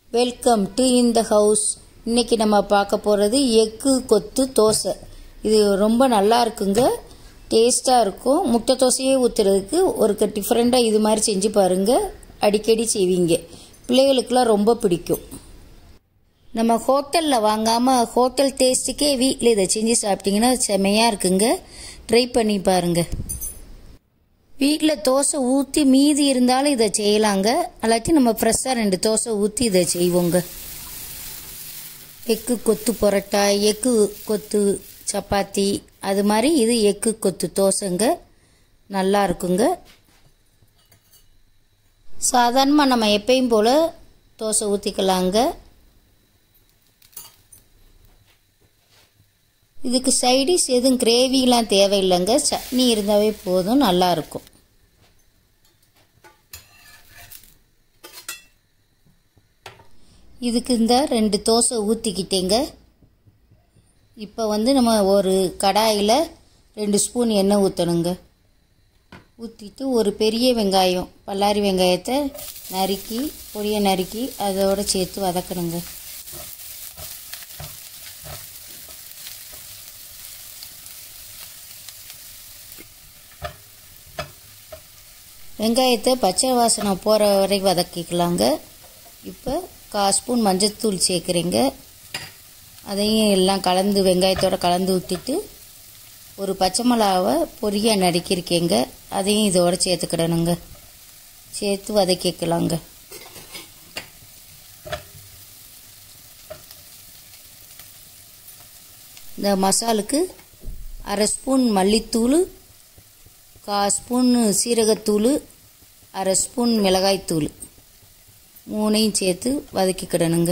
welcome to இந்த house இன்னைக்கு நம்ம பார்க்க போகிறது எக்கு கொத்து தோசை இது ரொம்ப நல்லா இருக்குங்க டேஸ்ட்டாக இருக்கும் முட்டை தோசையே ஊற்றுறதுக்கு ஒரு டிஃப்ரெண்ட்டாக இது மாதிரி செஞ்சு பாருங்கள் அடிக்கடி செய்வீங்க பிள்ளைகளுக்கெல்லாம் ரொம்ப பிடிக்கும் நம்ம ஹோட்டலில் வாங்காமல் ஹோட்டல் டேஸ்ட்டுக்கே வீட்டில் இதை செஞ்சு சாப்பிட்டீங்கன்னா செமையாக இருக்குங்க ட்ரை பண்ணி பாருங்கள் வீட்டில் தோசை ஊற்றி மீதி இருந்தாலும் இதை செய்யலாங்க அல்லாட்டி நம்ம ஃப்ரெஷ்ஷாக ரெண்டு தோசை ஊற்றி இதை செய்வோங்க எக்கு கொத்து பரோட்டா எக்கு கொத்து சப்பாத்தி அது மாதிரி இது எக்கு கொத்து தோசைங்க நல்லா இருக்குங்க சாதாரணமாக நம்ம எப்பயும் போல் தோசை ஊற்றிக்கலாங்க இதுக்கு சைடிஷ் எதுவும் கிரேவிலாம் தேவையில்லைங்க சட்னி இருந்தாவே போதும் நல்லாயிருக்கும் இதுக்கு இந்த ரெண்டு தோசை ஊற்றிக்கிட்டேங்க இப்போ வந்து நம்ம ஒரு கடாயில் ரெண்டு ஸ்பூன் எண்ணெய் ஊற்றணுங்க ஊற்றிட்டு ஒரு பெரிய வெங்காயம் பல்லாரி வெங்காயத்தை நறுக்கி பொடியை நறுக்கி அதோடு சேர்த்து வதக்கணுங்க வெங்காயத்தை பச்சை வாசனை போகிற வரை வதக்கிக்கலாங்க இப்போ கால் ஸ்பூன் மஞ்சத்தூள் சேர்க்குறீங்க அதையும் எல்லாம் கலந்து வெங்காயத்தோடு கலந்து விட்டுட்டு ஒரு பச்சை மிளகாவை பொரியாக நறுக்கியிருக்கேங்க அதையும் இதோட சேர்த்துக்கிடணுங்க சேர்த்து வதக்கிக்கலாங்க இந்த மசாலுக்கு அரை ஸ்பூன் மல்லித்தூள் கால் ஸ்பூன் சீரகத்தூள் அரை ஸ்பூன் மிளகாய்த்தூள் மூணையும் சேர்த்து வதக்கிக்கிடணுங்க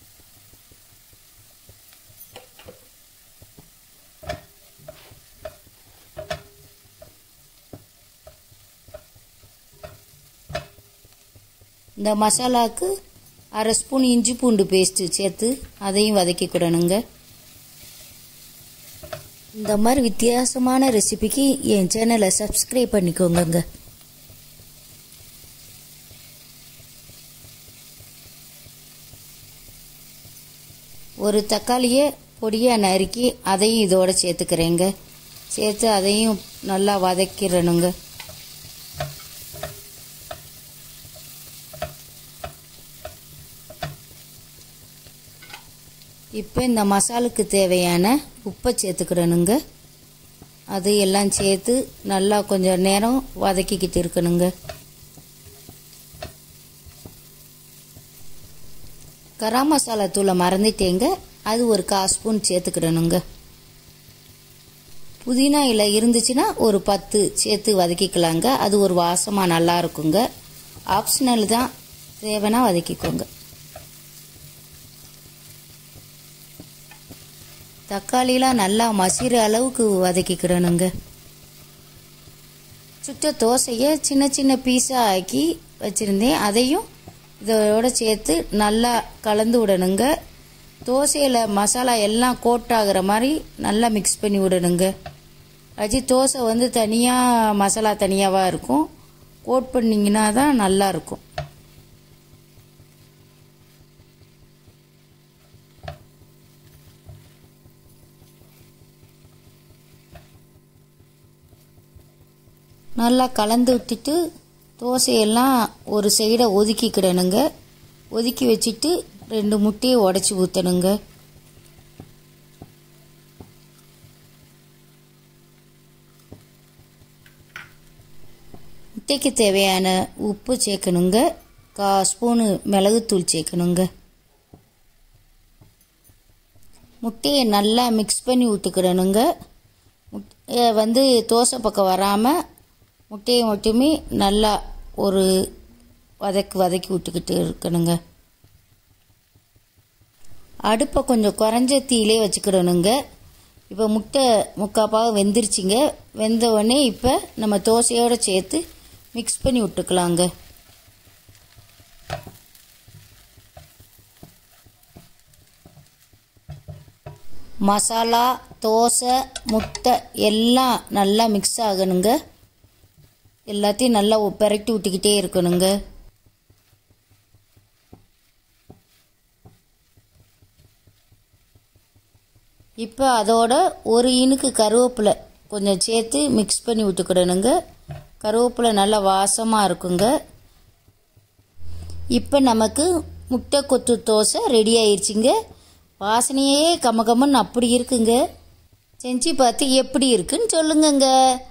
இந்த மசாலாவுக்கு அரை ஸ்பூன் இஞ்சி பூண்டு பேஸ்ட்டு சேர்த்து அதையும் வதக்கிக்கிடணுங்க இந்த மாதிரி வித்தியாசமான ரெசிபிக்கு என் சேனலை சப்ஸ்கிரைப் பண்ணிக்கோங்க ஒரு தக்காளியை பொடியாக நறுக்கி அதையும் இதோட சேர்த்துக்கிறேங்க சேர்த்து அதையும் நல்லா வதக்கிடணுங்க இப்போ இந்த மசாலுக்கு தேவையான உப்பை சேர்த்துக்கிடணுங்க அது எல்லாம் சேர்த்து நல்லா கொஞ்சம் நேரம் வதக்கிக்கிட்டு இருக்கணுங்க கரம் மசாலா தூளை மறந்துட்டேங்க அது ஒரு கால் ஸ்பூன் சேர்த்துக்கிடணுங்க புதினா இலை இருந்துச்சுன்னா ஒரு பத்து சேர்த்து வதக்கிக்கலாங்க அது ஒரு வாசமாக நல்லா இருக்குங்க ஆப்ஷனல் தான் தேவைன்னா வதக்கிக்கோங்க தக்காளிலாம் நல்லா மசிற அளவுக்கு வதக்கிக்கிடணுங்க சுட்ட தோசையை சின்ன சின்ன பீஸாக ஆக்கி வச்சுருந்தேன் அதையும் இதோட சேர்த்து நல்லா கலந்து விடணுங்க தோசையில் மசாலா எல்லாம் கோட் ஆகிற மாதிரி நல்லா மிக்ஸ் பண்ணி விடணுங்க அஜி தோசை வந்து தனியாக மசாலா தனியாவாக இருக்கும் கோட் பண்ணிங்கன்னா தான் நல்லாயிருக்கும் நல்லா கலந்து விட்டுட்டு தோசையெல்லாம் ஒரு சைடை ஒதுக்கிக்கிடணுங்க ஒதுக்கி வச்சுட்டு ரெண்டு முட்டையை உடச்சி ஊற்றணுங்க முட்டைக்கு தேவையான உப்பு சேர்க்கணுங்க கா ஸ்பூனு மிளகுத்தூள் சேர்க்கணுங்க முட்டையை நல்லா மிக்ஸ் பண்ணி விட்டுக்கிடணுங்க வந்து தோசை பக்கம் வராமல் முட்டையை மட்டுமே நல்லா ஒரு வதக்கி வதக்கி விட்டுக்கிட்டு இருக்கணுங்க அடுப்பை கொஞ்சம் குறைஞ்ச தீயிலே வச்சுக்கிடணுங்க இப்போ முட்டை முக்காப்பாக வெந்துருச்சுங்க வெந்த உடனே இப்போ நம்ம தோசையோடு சேர்த்து மிக்ஸ் பண்ணி விட்டுக்கலாங்க மசாலா தோசை முட்டை எல்லாம் நல்லா மிக்ஸ் ஆகணுங்க எல்லாத்தையும் நல்லா பெரட்டி விட்டுக்கிட்டே இருக்கணுங்க இப்போ அதோட ஒரு இனுக்கு கருவேப்பிலை கொஞ்சம் சேர்த்து மிக்ஸ் பண்ணி விட்டுக்கிடணுங்க கருவேப்பிலை நல்லா வாசமாக இருக்குங்க இப்போ நமக்கு முட்டை கொத்து தோசை ரெடி ஆயிடுச்சுங்க வாசனையே கமகமன்னு அப்படி இருக்குங்க செஞ்சு பார்த்து எப்படி இருக்குன்னு சொல்லுங்கங்க